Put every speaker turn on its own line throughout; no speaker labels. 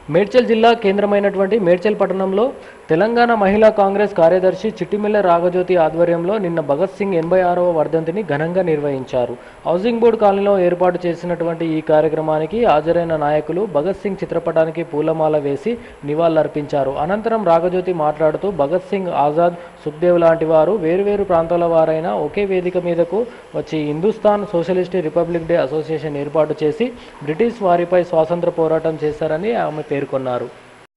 మేడ్చల్ జిల్లా కేంద్రమైనటువంటి మేడ్చల్ పట్టణంలో తెలంగాణ మహిళా కాంగ్రెస్ కార్యదర్శి చిట్టిమిల్ల రాగజ్యోతి ఆధ్వర్యంలో నిన్న భగత్ సింగ్ ఎనభై ఆరవ వర్ధంతిని ఘనంగా నిర్వహించారు హౌసింగ్ బోర్డు కాలనీలో ఏర్పాటు చేసినటువంటి ఈ కార్యక్రమానికి హాజరైన నాయకులు భగత్ సింగ్ చిత్రపటానికి పూలమాల వేసి నివాళులర్పించారు అనంతరం రాగజ్యోతి మాట్లాడుతూ భగత్ సింగ్ ఆజాద్ సుఖ్దేవ్ లాంటి వారు వేరువేరు ప్రాంతాల వారైన ఒకే వేదిక మీదకు వచ్చి Hindustan socialist republic day association ఏర్పాటు చేసి బ్రిటిష్ వారిపై స్వాతంత్ర పోరాటం చేశారని ఆమె పేర్కొన్నారు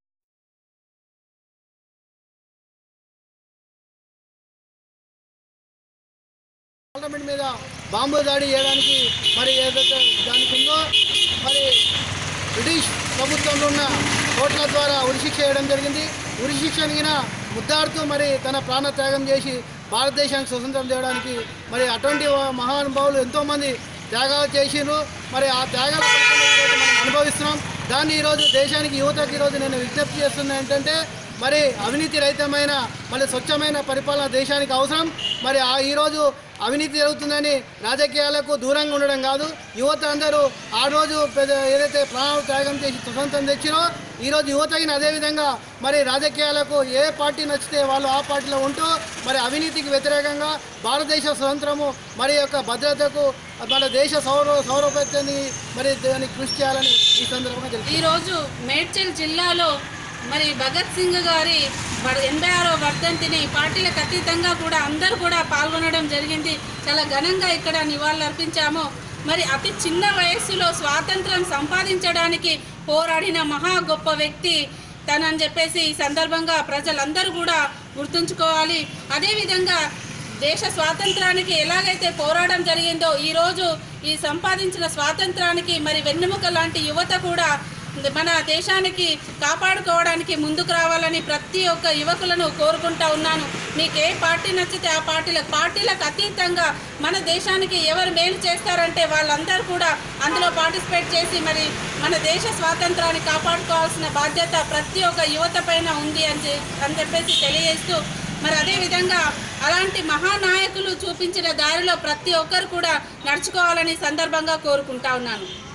పార్లమెంట్ మీద బాంబు దాడి చేయడానికి మరి ఏదైతే దానికి ఉందో మరి బ్రిటిష్ ప్రభుత్వంలో ఉన్న కోట్ల ద్వారా ఉరిశిక్ష చేయడం జరిగింది ఉరిశిక్ష మిగిన ముద్దాడుతూ మరి తన ప్రాణ త్యాగం చేసి భారతదేశానికి స్వతంత్రం చేయడానికి మరి అటువంటి మహానుభావులు ఎంతోమంది త్యాగాలు చేసిండ్రు మరి ఆ త్యాగాల ఫలితంగా ఈరోజు మనం అనుభవిస్తున్నాం దాన్ని ఈరోజు దేశానికి యువతకి ఈరోజు నేను విజ్ఞప్తి చేస్తున్నా ఏంటంటే మరి అవినీతి రహితమైన మరి స్వచ్ఛమైన పరిపాలన దేశానికి అవసరం మరి ఆ ఈరోజు అవినీతి జరుగుతుందని రాజకీయాలకు దూరంగా ఉండడం కాదు యువత అందరూ ఆ రోజు పెద్ద ఏదైతే ప్రాణాలు త్యాగం చేసి స్వతంత్రం తెచ్చినో ఈరోజు యువతకి అదేవిధంగా మరి రాజకీయాలకు ఏ పార్టీ నచ్చితే వాళ్ళు ఆ పార్టీలో ఉంటూ మరి అవినీతికి వ్యతిరేకంగా భారతదేశ స్వతంత్రము మరి యొక్క భద్రతకు మన దేశ సౌర సౌరభ్యతని మరి దానికి కృషి చేయాలని ఈ సందర్భంగా తెలుసు
ఈరోజు మేడ్చల్ జిల్లాలో మరి భగత్ సింగ్ గారి వ- ఎనభై ఆరో వర్ధంతిని పార్టీలకు అతీతంగా కూడా అందరూ కూడా పాల్గొనడం జరిగింది చాలా ఘనంగా ఇక్కడ నివాళులు అర్పించాము మరి అతి చిన్న వయస్సులో స్వాతంత్రం సంపాదించడానికి పోరాడిన మహా గొప్ప వ్యక్తి తనని చెప్పేసి ఈ సందర్భంగా ప్రజలందరూ కూడా గుర్తుంచుకోవాలి అదేవిధంగా దేశ స్వాతంత్రానికి ఎలాగైతే పోరాటం జరిగిందో ఈరోజు ఈ సంపాదించిన స్వాతంత్రానికి మరి వెన్నెముక లాంటి యువత కూడా మన దేశానికి కాపాడుకోవడానికి ముందుకు రావాలని ప్రతి ఒక్క యువకులను కోరుకుంటా ఉన్నాను మీకు ఏ పార్టీ నచ్చితే ఆ పార్టీలకు పార్టీలకు అతీతంగా మన దేశానికి ఎవరు మేలు చేస్తారంటే వాళ్ళందరూ కూడా అందులో పార్టిసిపేట్ చేసి మరి మన దేశ స్వాతంత్రాన్ని కాపాడుకోవాల్సిన బాధ్యత ప్రతి ఒక్క యువత పైన ఉంది అని చె- అని చెప్పేసి తెలియజేస్తూ మరి అదేవిధంగా అలాంటి మహానాయకులు చూపించిన దారిలో ప్రతి ఒక్కరు కూడా నడుచుకోవాలని సందర్భంగా కోరుకుంటా ఉన్నాను